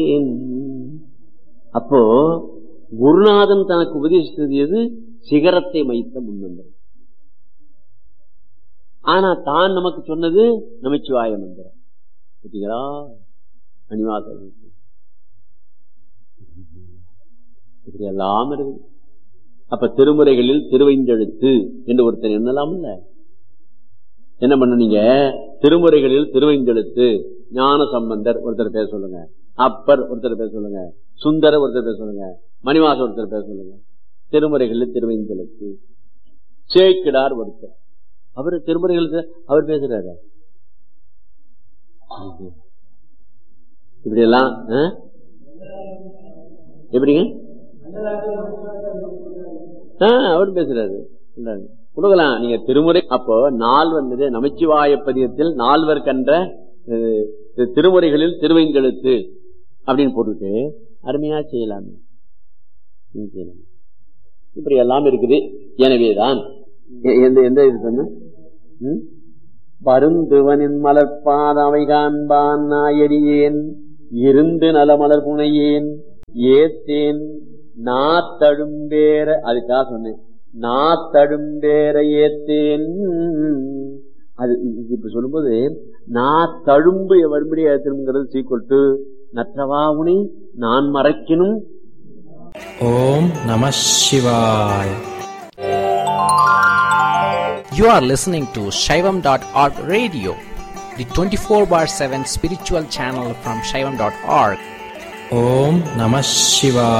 அப்போ குருநாதன் தனக்கு உபதேசித்தது எது சிகரத்தை வைத்த முன்மந்திரம் ஆனா தான் நமக்கு சொன்னது நமச்சிவாய மந்திரம் பார்த்தீங்களா அனிவாசம் இப்படி எல்லாம் இருக்குது அப்ப திருமுறைகளில் திருவைந்தெழுத்து என்று ஒருத்தர் என்னலாம் இல்ல என்ன பண்ண நீங்க திருமுறைகளில் திருவைந்தெழுத்து ஞான சம்பந்தர் ஒருத்தர் பேச சொல்லுங்க அப்பர் ஒருத்தர் பேச சொல்லுங்க சுந்தர ஒருத்தர் பேச சொல்லுங்க மணிவாச ஒருத்தர் பேச சொல்லுங்க திருமுறைகளில் திருவைந்தெழுத்து சேக்கிடார் ஒருத்தர் அவர் திருமுறைகளுக்கு அவர் பேசுறாரு இப்படி எல்லாம் எப்படிங்க அவர் பேசுறாரு கொடுக்கலாம் நீங்க திருமுறை அப்போ நாள் வந்தது நமச்சிவாய பதியத்தில் நால்வர் கன்ற திருமுறைகளில் திருவைந்தெழுத்து அப்படின்னு போட்டுட்டு அருமையா செய்யலாமே செய்யலாம் இப்படி எல்லாம் இருக்குது எனவேதான் எந்த எந்த இது சொன்ன பருந்துவனின் மலர்பாத அவை காண்பான் நாயடியேன் இருந்து நல மலர் புனையேன் ஏத்தேன் நாத்தழும்பேர அதுக்காக சொன்னேன் நாத்தழும்பேர ஏத்தேன் அது இப்ப சொல்லும்போது நான் தழும்பு வரும்படி ஏத்தணுங்கிறது சீக்கிரம் நற்றவா உனை நான் மறைக்கணும் ஓம் நம சிவாய் You are listening to Shaivam.org radio, the 24 bar 7 spiritual channel from Shaivam.org. Om Namah Shivaya.